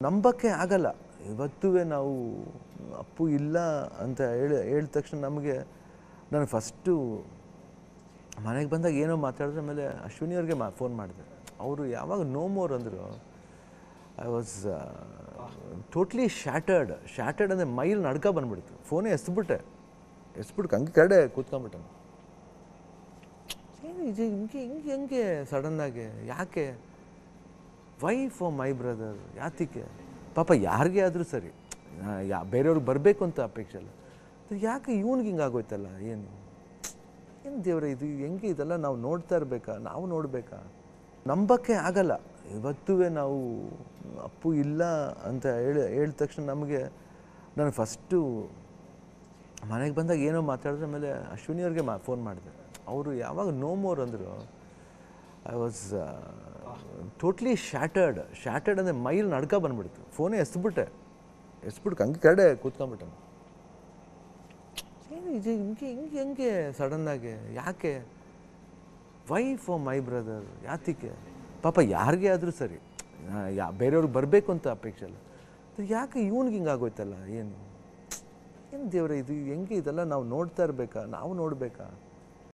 ನಂಬಕ್ಕೆ ಆಗಲ್ಲ ಇವತ್ತೂ ನಾವು ಅಪ್ಪು ಇಲ್ಲ ಅಂತ ಹೇಳಿ ಹೇಳಿದ ತಕ್ಷಣ ನಮಗೆ ನಾನು ಫಸ್ಟು ಮನೆಗೆ ಬಂದಾಗ ಏನೋ ಮಾತಾಡಿದ್ರೆ ಆಮೇಲೆ ಅಶ್ವಿನಿ ಅವ್ರಿಗೆ ಮಾ ಫೋನ್ ಮಾಡಿದೆ ಅವರು ಯಾವಾಗ ನೋ ಮೋರ್ ಅಂದರು I was totally shattered shattered ಅಂದರೆ ಮೈಲ್ ನಡ್ಕ ಬಂದ್ಬಿಡ್ತು ಫೋನೇ ಎಸ್ಬಿಟ್ಟೆ ಎಸ್ಬಿಟ್ಟು ಹಂಗೆ ಕಡೆ ಕೂತ್ಕೊಂಡ್ಬಿಟ್ಟೆ ಏನು ಇದು ಹಿಂಗೆ ಹಿಂಗೆ ಹೆಂಗೆ ಸಡನ್ನಾಗಿ ಯಾಕೆ ವೈ ಫಾರ್ ಮೈ ಬ್ರದರ್ ಯಾತಿಗೆ ಪಾಪ ಯಾರಿಗೆ ಆದರೂ ಸರಿ ಆ, ಯಾ ಬೇರೆಯವ್ರಿಗೆ ಬರಬೇಕು ಅಂತ ಅಪೇಕ್ಷೆ ಅಲ್ಲ ಅದು ಯಾಕೆ ಇವ್ನಿಗೆ ಹಿಂಗೆ ಆಗೋಯ್ತಲ್ಲ ಏನು ಏನು ದೇವ್ರೆ ಇದು ಹೆಂಗೆ ಇದೆಲ್ಲ ನಾವು ನೋಡ್ತಾ ಇರಬೇಕಾ ನಾವು ನೋಡಬೇಕಾ ನಂಬಕ್ಕೆ ಆಗಲ್ಲ ಇವತ್ತೂ ನಾವು ಅಪ್ಪು ಇಲ್ಲ ಅಂತ ಹೇಳಿ ಹೇಳಿದ ತಕ್ಷಣ ನಮಗೆ ನಾನು ಫಸ್ಟು ಮನೆಗೆ ಬಂದಾಗ ಏನೋ ಮಾತಾಡಿದ್ರೆ ಆಮೇಲೆ ಅಶ್ವಿನಿ ಅವ್ರಿಗೆ ಮಾ ಫೋನ್ ಮಾಡಿದೆ ಅವರು ಯಾವಾಗ ನೋ ಮೋರ್ ಅಂದರು I was totally shattered shattered ಅಂದರೆ ಮೈಲ್ ನಡ್ಕ ಬಂದ್ಬಿಡ್ತು ಫೋನೇ ಎಸ್ಬಿಟ್ಟೆ ಎಸ್ಬಿಟ್ಟು ಹಂಗೆ ಕಡೆ ಕೂತ್ಕೊಂಡ್ಬಿಟ್ಟೆ ಏನು ಇದು ಹಿಂಗೆ ಹಿಂಗೆ ಹೆಂಗೆ ಸಡನ್ನಾಗಿ ಯಾಕೆ ವೈ ಫಾರ್ ಮೈ ಬ್ರದರ್ ಯಾತಿಗೆ ಪಾಪ ಯಾರಿಗೆ ಆದರೂ ಸರಿ ಆ, ಯಾ ಬೇರೆಯವ್ರಿಗೆ ಬರಬೇಕು ಅಂತ ಅಪೇಕ್ಷೆ ಅಲ್ಲ ಅದು ಯಾಕೆ ಇವ್ನಿಗೆ ಹಿಂಗೆ ಆಗೋಯ್ತಲ್ಲ ಏನು ಏನು ದೇವ್ರೆ ಇದು ಹೆಂಗೆ ಇದೆಲ್ಲ ನಾವು ನೋಡ್ತಾ ಇರಬೇಕಾ ನಾವು ನೋಡಬೇಕಾ